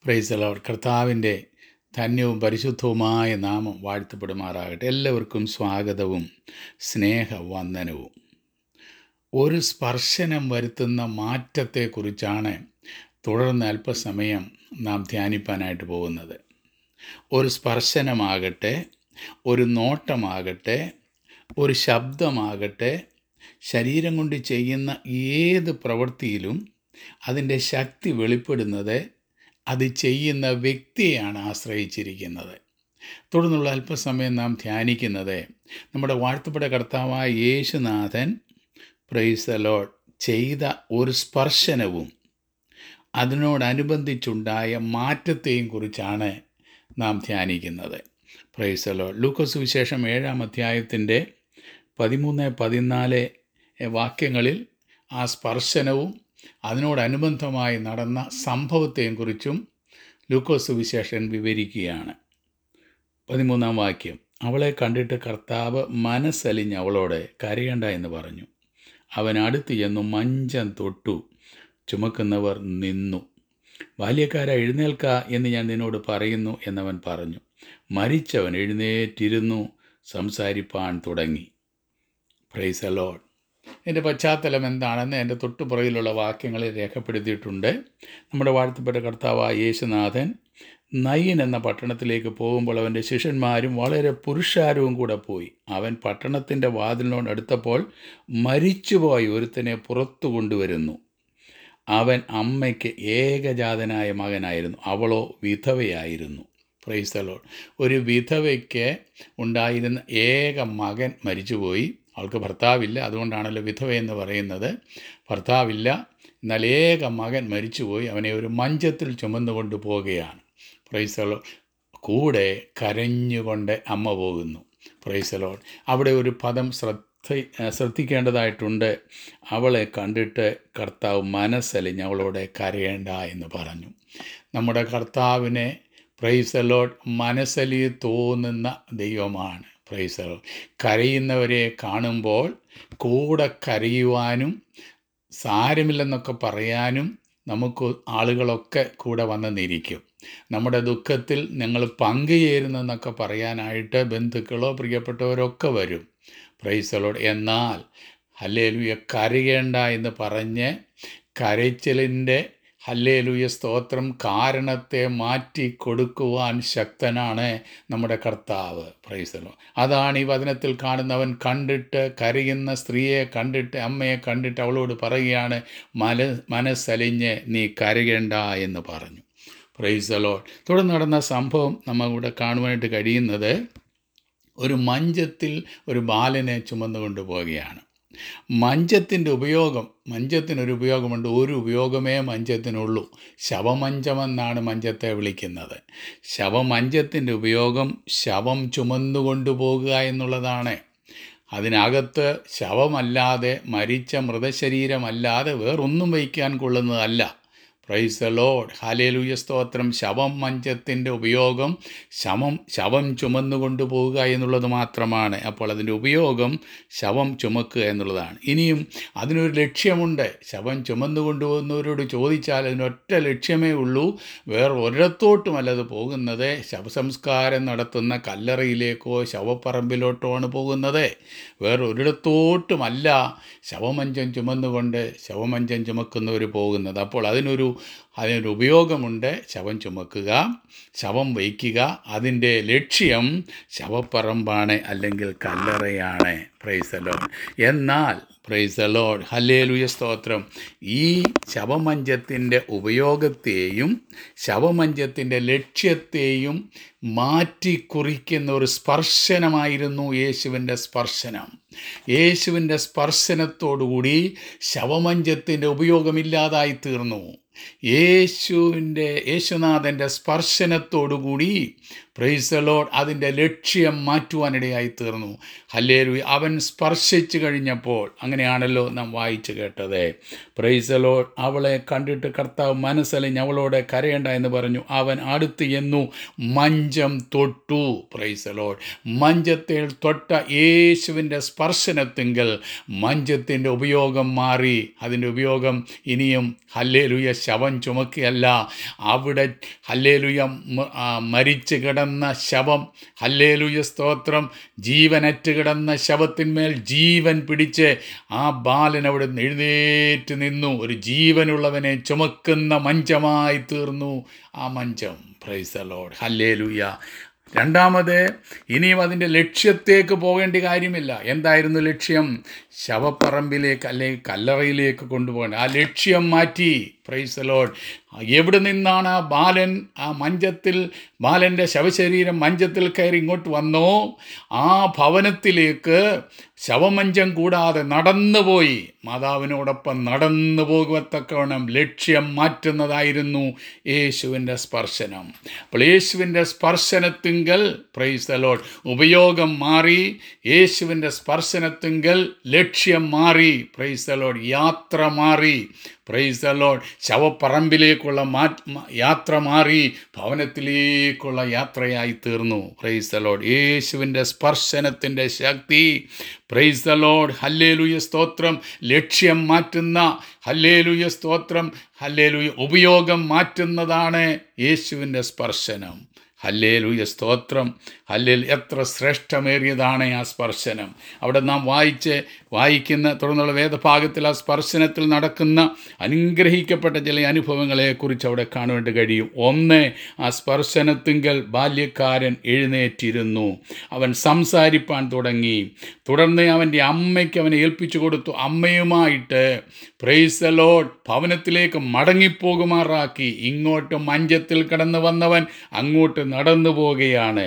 പ്രൈസലോർ കർത്താവിൻ്റെ ധന്യവും പരിശുദ്ധവുമായ നാമം വാഴ്ത്തപ്പെടുമാറാകട്ടെ എല്ലാവർക്കും സ്വാഗതവും സ്നേഹവന്ദനവും ഒരു സ്പർശനം വരുത്തുന്ന മാറ്റത്തെക്കുറിച്ചാണ് തുടർന്ന് അല്പസമയം നാം ധ്യാനിപ്പാനായിട്ട് പോകുന്നത് ഒരു സ്പർശനമാകട്ടെ ഒരു നോട്ടമാകട്ടെ ഒരു ശബ്ദമാകട്ടെ ശരീരം കൊണ്ട് ചെയ്യുന്ന ഏത് പ്രവൃത്തിയിലും അതിൻ്റെ ശക്തി വെളിപ്പെടുന്നത് അത് ചെയ്യുന്ന വ്യക്തിയെയാണ് ആശ്രയിച്ചിരിക്കുന്നത് തുടർന്നുള്ള അല്പസമയം നാം ധ്യാനിക്കുന്നത് നമ്മുടെ വാഴ്ത്തപ്പെട്ട കർത്താവായ യേശുനാഥൻ പ്രൈസലോഡ് ചെയ്ത ഒരു സ്പർശനവും അതിനോടനുബന്ധിച്ചുണ്ടായ മാറ്റത്തെയും കുറിച്ചാണ് നാം ധ്യാനിക്കുന്നത് പ്രൈസലോ ലൂക്കോസ് വിശേഷം ഏഴാം അധ്യായത്തിൻ്റെ പതിമൂന്ന് പതിനാല് വാക്യങ്ങളിൽ ആ സ്പർശനവും അതിനോടനുബന്ധമായി നടന്ന സംഭവത്തെയും കുറിച്ചും ലൂക്കോസ് വിശേഷൻ വിവരിക്കുകയാണ് പതിമൂന്നാം വാക്യം അവളെ കണ്ടിട്ട് കർത്താവ് മനസ്സലിഞ്ഞ് അവളോട് കരയണ്ട എന്ന് പറഞ്ഞു അവൻ അടുത്ത് ചെന്നു മഞ്ചം തൊട്ടു ചുമക്കുന്നവർ നിന്നു ബാല്യക്കാര എഴുന്നേൽക്ക എന്ന് ഞാൻ നിന്നോട് പറയുന്നു എന്നവൻ പറഞ്ഞു മരിച്ചവൻ എഴുന്നേറ്റിരുന്നു സംസാരിപ്പാൻ തുടങ്ങി പ്രൈസ് അലോഡ് എൻ്റെ പശ്ചാത്തലം എന്താണെന്ന് എൻ്റെ തൊട്ടുപുറകിലുള്ള വാക്യങ്ങളിൽ രേഖപ്പെടുത്തിയിട്ടുണ്ട് നമ്മുടെ വാഴ്ത്തപ്പെട്ട കർത്താവായ യേശുനാഥൻ നയ്യൻ എന്ന പട്ടണത്തിലേക്ക് പോകുമ്പോൾ അവൻ്റെ ശിഷ്യന്മാരും വളരെ പുരുഷാരവും കൂടെ പോയി അവൻ പട്ടണത്തിൻ്റെ വാതിലിനോട് അടുത്തപ്പോൾ മരിച്ചുപോയി ഒരുത്തനെ പുറത്തു കൊണ്ടുവരുന്നു അവൻ അമ്മയ്ക്ക് ഏകജാതനായ മകനായിരുന്നു അവളോ വിധവയായിരുന്നു പ്രൈസലോൾ ഒരു വിധവയ്ക്ക് ഉണ്ടായിരുന്ന ഏക മകൻ മരിച്ചുപോയി അവൾക്ക് ഭർത്താവില്ല അതുകൊണ്ടാണല്ലോ വിധവ എന്ന് പറയുന്നത് ഭർത്താവില്ല എന്നാൽ ഏക മകൻ മരിച്ചുപോയി അവനെ ഒരു മഞ്ചത്തിൽ ചുമന്നുകൊണ്ട് പോവുകയാണ് പ്രൈസലോ കൂടെ കരഞ്ഞുകൊണ്ട് അമ്മ പോകുന്നു പ്രൈസലോൺ അവിടെ ഒരു പദം ശ്രദ്ധ ശ്രദ്ധിക്കേണ്ടതായിട്ടുണ്ട് അവളെ കണ്ടിട്ട് കർത്താവ് മനസ്സലിഞ്ഞ് അവളോട് കരയേണ്ട എന്ന് പറഞ്ഞു നമ്മുടെ കർത്താവിനെ പ്രൈസലോട്ട് മനസ്സലി തോന്നുന്ന ദൈവമാണ് പ്രൈസലോ കരയുന്നവരെ കാണുമ്പോൾ കൂടെ കരയുവാനും സാരമില്ലെന്നൊക്കെ പറയാനും നമുക്ക് ആളുകളൊക്കെ കൂടെ വന്നെന്നിരിക്കും നമ്മുടെ ദുഃഖത്തിൽ ഞങ്ങൾ പങ്കുചേരുന്നെന്നൊക്കെ പറയാനായിട്ട് ബന്ധുക്കളോ പ്രിയപ്പെട്ടവരൊക്കെ വരും പ്രൈസലോട് എന്നാൽ ഹല്ലേലുയ കരയേണ്ട എന്ന് പറഞ്ഞ് കരച്ചിലിൻ്റെ ഹല്ലേലുയ സ്തോത്രം കാരണത്തെ മാറ്റി കൊടുക്കുവാൻ ശക്തനാണ് നമ്മുടെ കർത്താവ് പ്രൈസലോ അതാണ് ഈ വചനത്തിൽ കാണുന്നവൻ കണ്ടിട്ട് കരയുന്ന സ്ത്രീയെ കണ്ടിട്ട് അമ്മയെ കണ്ടിട്ട് അവളോട് പറയുകയാണ് മന മനസ്സലിഞ്ഞ് നീ കരയേണ്ട എന്ന് പറഞ്ഞു പ്രൈസലോ തുടർന്ന് നടന്ന സംഭവം നമ്മളിവിടെ കാണുവാനായിട്ട് കഴിയുന്നത് ഒരു മഞ്ചത്തിൽ ഒരു ബാലനെ ചുമന്നുകൊണ്ട് പോവുകയാണ് മഞ്ചത്തിൻ്റെ ഉപയോഗം മഞ്ചത്തിനൊരു ഉപയോഗമുണ്ട് ഒരു ഉപയോഗമേ മഞ്ചത്തിനുള്ളൂ ശവമഞ്ചമെന്നാണ് മഞ്ചത്തെ വിളിക്കുന്നത് ശവമഞ്ചത്തിൻ്റെ ഉപയോഗം ശവം ചുമന്നുകൊണ്ടു പോകുക എന്നുള്ളതാണ് അതിനകത്ത് ശവമല്ലാതെ മരിച്ച മൃതശരീരമല്ലാതെ വേറൊന്നും വയ്ക്കാൻ കൊള്ളുന്നതല്ല പ്രൈസ് ലോഡ് ഹാലേലുയ സ്തോത്രം ശവം മഞ്ചത്തിൻ്റെ ഉപയോഗം ശവം ശവം ചുമന്നു പോവുക എന്നുള്ളത് മാത്രമാണ് അപ്പോൾ അതിൻ്റെ ഉപയോഗം ശവം ചുമക്കുക എന്നുള്ളതാണ് ഇനിയും അതിനൊരു ലക്ഷ്യമുണ്ട് ശവം ചുമന്നു കൊണ്ടുപോകുന്നവരോട് ചോദിച്ചാൽ അതിനൊറ്റ ലക്ഷ്യമേ ഉള്ളൂ വേറെ ഒരിടത്തോട്ടുമല്ല അത് പോകുന്നത് ശവസംസ്കാരം നടത്തുന്ന കല്ലറയിലേക്കോ ശവപ്പറമ്പിലോട്ടോ ആണ് പോകുന്നത് വേറെ ഒരിടത്തോട്ടുമല്ല ശവമഞ്ചം ചുമന്നുകൊണ്ട് ശവമഞ്ചം ചുമക്കുന്നവർ പോകുന്നത് അപ്പോൾ അതിനൊരു അതിനൊരു ഉപയോഗമുണ്ട് ശവം ചുമക്കുക ശവം വയ്ക്കുക അതിൻ്റെ ലക്ഷ്യം ശവപ്പറമ്പാണ് അല്ലെങ്കിൽ കല്ലറയാണ് പ്രൈസലോൺ എന്നാൽ പ്രൈസലോഡ് ഹല്ലേലുയ സ്തോത്രം ഈ ശവമഞ്ചത്തിൻ്റെ ഉപയോഗത്തെയും ശവമഞ്ചത്തിൻ്റെ ലക്ഷ്യത്തെയും മാറ്റി കുറിക്കുന്ന ഒരു സ്പർശനമായിരുന്നു യേശുവിൻ്റെ സ്പർശനം യേശുവിൻ്റെ സ്പർശനത്തോടുകൂടി ശവമഞ്ചത്തിൻ്റെ ഉപയോഗമില്ലാതായി തീർന്നു യേശുവിൻ്റെ യേശുനാഥൻ്റെ സ്പർശനത്തോടുകൂടി പ്രൈസലോഡ് അതിൻ്റെ ലക്ഷ്യം മാറ്റുവാനിടയായി തീർന്നു ഹല്ലേലു അവൻ സ്പർശിച്ചു കഴിഞ്ഞപ്പോൾ അങ്ങനെയാണല്ലോ നാം വായിച്ചു കേട്ടത് പ്രൈസലോഡ് അവളെ കണ്ടിട്ട് കർത്താവ് മനസ്സലിഞ്ഞ് അവളോട് കരയണ്ട എന്ന് പറഞ്ഞു അവൻ അടുത്ത് എന്നു മഞ്ചം തൊട്ടു പ്രൈസലോഡ് മഞ്ചത്തെ തൊട്ട യേശുവിൻ്റെ സ്പർശനത്തിങ്കൽ മഞ്ചത്തിൻ്റെ ഉപയോഗം മാറി അതിൻ്റെ ഉപയോഗം ഇനിയും ഹല്ലേലുയ ശവം ചുമക്കുകയല്ല അവിടെ ഹല്ലേലുയ മ- ആ, മരിച്ചു കിടന്ന ശവം ഹല്ലേലുയ സ്തോത്രം ജീവനറ്റ് കിടന്ന ശവത്തിന്മേൽ ജീവൻ പിടിച്ച് ആ ബാലൻ അവിടെ നിന്ന് എഴുന്നേറ്റ് നിന്നു ഒരു ജീവനുള്ളവനെ ചുമക്കുന്ന മഞ്ചമായി തീർന്നു ആ മഞ്ചം പ്രൈസ് ലോഡ് ഹല്ലേലുയ രണ്ടാമത് ഇനിയും അതിൻ്റെ ലക്ഷ്യത്തേക്ക് പോകേണ്ട കാര്യമില്ല എന്തായിരുന്നു ലക്ഷ്യം ശവപ്പറമ്പിലേക്ക് അല്ലെങ്കിൽ കല്ലറയിലേക്ക് കൊണ്ടുപോകേണ്ട ആ ലക്ഷ്യം മാറ്റി പ്രൈസ് ലോഡ് എവിടെ നിന്നാണ് ആ ബാലൻ ആ മഞ്ചത്തിൽ ബാലൻ്റെ ശവശരീരം മഞ്ചത്തിൽ കയറി ഇങ്ങോട്ട് വന്നോ ആ ഭവനത്തിലേക്ക് ശവമഞ്ചം കൂടാതെ നടന്നുപോയി മാതാവിനോടൊപ്പം നടന്നു പോകുവത്തക്കവണ്ണം ലക്ഷ്യം മാറ്റുന്നതായിരുന്നു യേശുവിൻ്റെ സ്പർശനം അപ്പോൾ യേശുവിൻ്റെ സ്പർശനത്തിങ്കൽ പ്രൈസ് ലോഡ് ഉപയോഗം മാറി യേശുവിൻ്റെ സ്പർശനത്തിങ്കൽ ലക്ഷ്യം മാറി പ്രൈസ് ലോഡ് യാത്ര മാറി പ്രൈസ് ലോഡ് ശവപ്പറമ്പിലേക്കുള്ള മാ മ- യാത്ര മാറി ഭവനത്തിലേക്കുള്ള യാത്രയായി തീർന്നു പ്രൈസ് ലോഡ് യേശുവിൻ്റെ സ്പർശനത്തിൻ്റെ ശക്തി പ്രൈസ് ലോഡ് ഹല്ലേലുയ സ്തോത്രം ലക്ഷ്യം മാറ്റുന്ന ഹല്ലേലുയ സ്തോത്രം ഹല്ലേലുയ ഉപയോഗം മാറ്റുന്നതാണ് യേശുവിൻ്റെ സ്പർശനം ഹല്ലേലൂയ സ്തോത്രം ഹല്ലേൽ എത്ര ശ്രേഷ്ഠമേറിയതാണ് ആ സ്പർശനം അവിടെ നാം വായിച്ച് വായിക്കുന്ന തുടർന്നുള്ള വേദഭാഗത്തിൽ ആ സ്പർശനത്തിൽ നടക്കുന്ന അനുഗ്രഹിക്കപ്പെട്ട ചില അനുഭവങ്ങളെക്കുറിച്ച് അവിടെ കാണുവാൻ കഴിയും ഒന്ന് ആ സ്പർശനത്തിങ്കൽ ബാല്യക്കാരൻ എഴുന്നേറ്റിരുന്നു അവൻ സംസാരിപ്പാൻ തുടങ്ങി തുടർന്ന് അവൻ്റെ അമ്മയ്ക്ക് അവനെ ഏൽപ്പിച്ചു കൊടുത്തു അമ്മയുമായിട്ട് പ്രൈസ് ലോഡ് ഭവനത്തിലേക്ക് മടങ്ങിപ്പോകുമാറാക്കി ഇങ്ങോട്ട് മഞ്ചത്തിൽ കടന്നു വന്നവൻ അങ്ങോട്ട് നടന്നു പോവുകയാണ്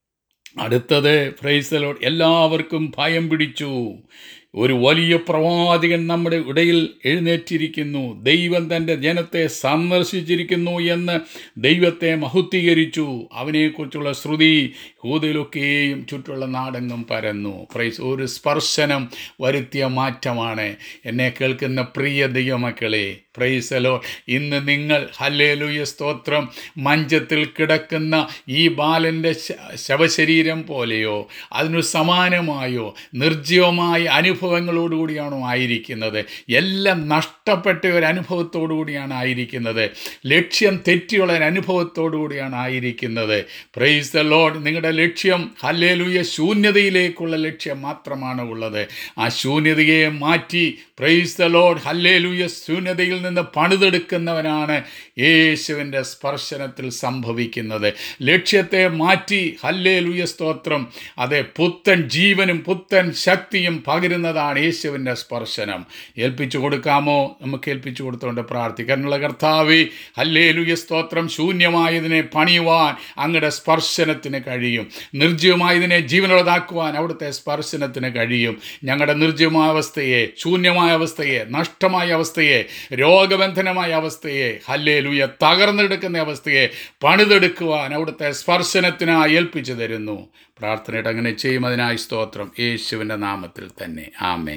അടുത്തത് പ്രൈസലോട് എല്ലാവർക്കും ഭയം പിടിച്ചു ഒരു വലിയ പ്രവാചകൻ നമ്മുടെ ഇടയിൽ എഴുന്നേറ്റിരിക്കുന്നു ദൈവം തൻ്റെ ജനത്തെ സന്ദർശിച്ചിരിക്കുന്നു എന്ന് ദൈവത്തെ മഹുദ്ധീകരിച്ചു അവനെക്കുറിച്ചുള്ള ശ്രുതി ഹൂതയിലൊക്കെയും ചുറ്റുള്ള നാടെങ്ങും പരന്നു പ്രൈസ് ഒരു സ്പർശനം വരുത്തിയ മാറ്റമാണ് എന്നെ കേൾക്കുന്ന പ്രിയ ദൈവമക്കളെ പ്രൈസലോ ഇന്ന് നിങ്ങൾ ഹല്ലേലൂയ സ്തോത്രം മഞ്ചത്തിൽ കിടക്കുന്ന ഈ ബാലൻ്റെ ശ- ശവശരീരം പോലെയോ അതിനു സമാനമായോ നിർജ്ജീവമായ അനുഭവങ്ങളോടുകൂടിയാണോ ആയിരിക്കുന്നത് എല്ലാം നഷ്ടപ്പെട്ട ഒരു അനുഭവത്തോടു കൂടിയാണ് ആയിരിക്കുന്നത് ലക്ഷ്യം തെറ്റിയുള്ള ഒരു അനുഭവത്തോടു കൂടിയാണ് ആയിരിക്കുന്നത് പ്രൈസ് ദ ലോഡ് നിങ്ങളുടെ ലക്ഷ്യം ഹല്ലേലൂയ ശൂന്യതയിലേക്കുള്ള ലക്ഷ്യം മാത്രമാണ് ഉള്ളത് ആ ശൂന്യതയെ മാറ്റി പ്രൈസ് ദ ലോഡ് ഹല്ലേലൂയ ശൂന്യതയിൽ നിന്ന് പണിതെടുക്കുന്നവനാണ് യേശുവിൻ്റെ സ്പർശനത്തിൽ സംഭവിക്കുന്നത് ലക്ഷ്യത്തെ മാറ്റി ഹല്ലേലൂയ സ്തോത്രം അതെ പുത്തൻ ജീവനും പുത്തൻ ശക്തിയും പകരുന്നതാണ് യേശുവിൻ്റെ സ്പർശനം ഏൽപ്പിച്ചു കൊടുക്കാമോ നമുക്ക് ഏൽപ്പിച്ചു കൊടുത്തുകൊണ്ട് പ്രാർത്ഥിക്കാനുള്ള കർത്താവേ ഹല്ലേലൂയ സ്തോത്രം ശൂന്യമായതിനെ പണിയുവാൻ അങ്ങയുടെ സ്പർശനത്തിന് കഴിയും നിർജ്ജീവമായതിനെ ജീവനുള്ളതാക്കുവാൻ അവിടുത്തെ സ്പർശനത്തിന് കഴിയും ഞങ്ങളുടെ നിർജ്ജീവമായ അവസ്ഥയെ ശൂന്യമായ അവസ്ഥയെ നഷ്ടമായ അവസ്ഥയെ രോഗബന്ധനമായ അവസ്ഥയെ ഹല്ലേലൂയ തകർന്നെടുക്കുന്ന അവസ്ഥയെ പണിതെടുക്കുവാൻ അവിടുത്തെ സ്പർശനത്തിനായി ഏൽപ്പിച്ചു തരുന്നു പ്രാർത്ഥനയുടെ അങ്ങനെ ചെയ്യും അതിനായി സ്തോത്രം യേശുവിൻ്റെ നാമത്തിൽ തന്നെ ആമേ